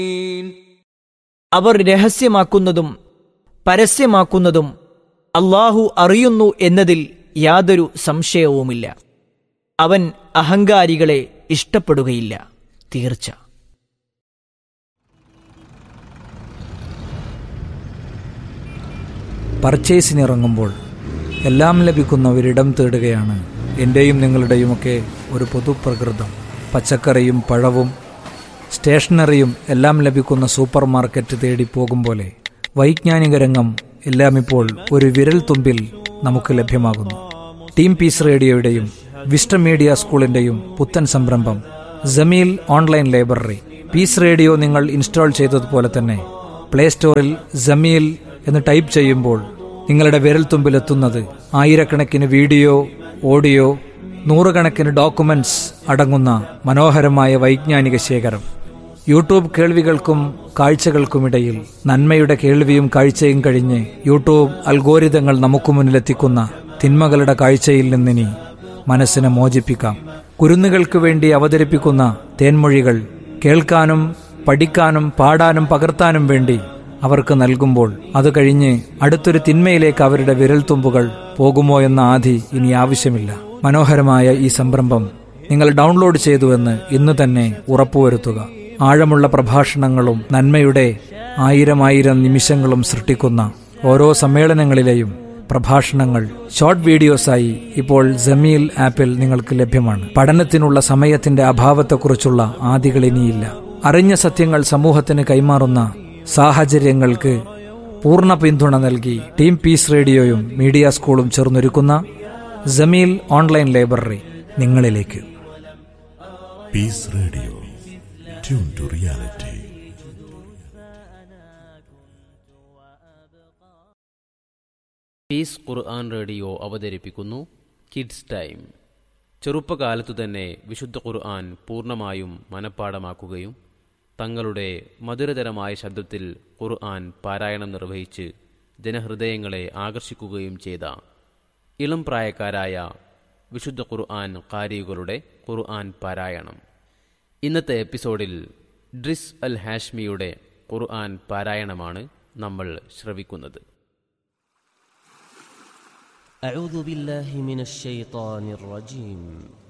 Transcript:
അവർ രഹസ്യമാക്കുന്നതും പരസ്യമാക്കുന്നതും അള്ളാഹു അറിയുന്നു എന്നതിൽ യാതൊരു സംശയവുമില്ല അവൻ അഹങ്കാരികളെ ഇഷ്ടപ്പെടുകയില്ല തീർച്ച പർച്ചേസിനിറങ്ങുമ്പോൾ എല്ലാം ലഭിക്കുന്ന ഒരിടം തേടുകയാണ് എൻ്റെയും നിങ്ങളുടെയുമൊക്കെ ഒരു പൊതുപ്രകൃതം പച്ചക്കറിയും പഴവും സ്റ്റേഷനറിയും എല്ലാം ലഭിക്കുന്ന സൂപ്പർ മാർക്കറ്റ് തേടി പോകും പോലെ വൈജ്ഞാനിക രംഗം എല്ലാം ഇപ്പോൾ ഒരു വിരൽ തുമ്പിൽ നമുക്ക് ലഭ്യമാകുന്നു ടീം പീസ് റേഡിയോയുടെയും വിസ്റ്റം മീഡിയ സ്കൂളിന്റെയും പുത്തൻ സംരംഭം Jameel online library peace radio നിങ്ങൾ ഇൻസ്റ്റാൾ ചെയ്തതുപോലെ തന്നെ പ്ലേ സ്റ്റോറിൽ ജമീൽ എന്ന് ടൈപ്പ് ചെയ്യുമ്പോൾ നിങ്ങളുടെ വിരൽത്തുമ്പിലെത്തുന്നത് ആയിരക്കണക്കിന് വീഡിയോ ഓഡിയോ നൂറുകണക്കിന് ഡോക്യുമെന്റ്സ് അടങ്ങുന്ന മനോഹരമായ വൈജ്ഞാനിക ശേഖരം യൂട്യൂബ് കേൾവികൾക്കും കാഴ്ചകൾക്കുമിടയിൽ നന്മയുടെ കേൾവിയും കാഴ്ചയും കഴിഞ്ഞ് യൂട്യൂബ് അൽഗോരിതങ്ങൾ നമുക്ക് മുന്നിലെത്തിക്കുന്ന തിന്മകളുടെ കാഴ്ചയിൽ നിന്നിനി മനസ്സിനെ മോചിപ്പിക്കാം കുരുന്നുകൾക്ക് വേണ്ടി അവതരിപ്പിക്കുന്ന തേൻമൊഴികൾ കേൾക്കാനും പഠിക്കാനും പാടാനും പകർത്താനും വേണ്ടി അവർക്ക് നൽകുമ്പോൾ അത് കഴിഞ്ഞ് അടുത്തൊരു തിന്മയിലേക്ക് അവരുടെ വിരൽത്തുമ്പുകൾ പോകുമോ എന്ന ആധി ഇനി ആവശ്യമില്ല മനോഹരമായ ഈ സംരംഭം നിങ്ങൾ ഡൗൺലോഡ് ചെയ്തുവെന്ന് ഇന്ന് തന്നെ ഉറപ്പുവരുത്തുക ആഴമുള്ള പ്രഭാഷണങ്ങളും നന്മയുടെ ആയിരം ആയിരം നിമിഷങ്ങളും സൃഷ്ടിക്കുന്ന ഓരോ സമ്മേളനങ്ങളിലെയും പ്രഭാഷണങ്ങൾ ഷോർട്ട് വീഡിയോസായി ഇപ്പോൾ ജമീൽ ആപ്പിൽ നിങ്ങൾക്ക് ലഭ്യമാണ് പഠനത്തിനുള്ള സമയത്തിന്റെ അഭാവത്തെക്കുറിച്ചുള്ള ആദികൾ ഇനിയില്ല അറിഞ്ഞ സത്യങ്ങൾ സമൂഹത്തിന് കൈമാറുന്ന സാഹചര്യങ്ങൾക്ക് പൂർണ്ണ പിന്തുണ നൽകി ടീം പീസ് റേഡിയോയും മീഡിയ സ്കൂളും ചേർന്നൊരുക്കുന്ന ജമീൽ ഓൺലൈൻ ലൈബ്രറി നിങ്ങളിലേക്ക് peace radio tune to reality peace Quran radio അവതരിപ്പിക്കുന്നു കിഡ്സ് ടൈം ചെറുപ്പകാലത്തു തന്നെ വിശുദ്ധ ഖുർആൻ പൂർണ്ണമായും മനഃപ്പാടമാക്കുകയും തങ്ങളുടെ മധുരതരമായ ശബ്ദത്തിൽ ഖുർആൻ പാരായണം നിർവഹിച്ച് ജനഹൃദയങ്ങളെ ആകർഷിക്കുകയും ചെയ്ത ഇളം പ്രായക്കാരായ വിശുദ്ധ ഖുർആൻ കാരികളുടെ ഖുർആൻ പാരായണം ഇന്നത്തെ എപ്പിസോഡിൽ ഡ്രിസ് അൽ ഹാഷ്മിയുടെ ഖുർആൻ പാരായണമാണ് നമ്മൾ ശ്രവിക്കുന്നത് أعوذ بالله من الشيطان الرجيم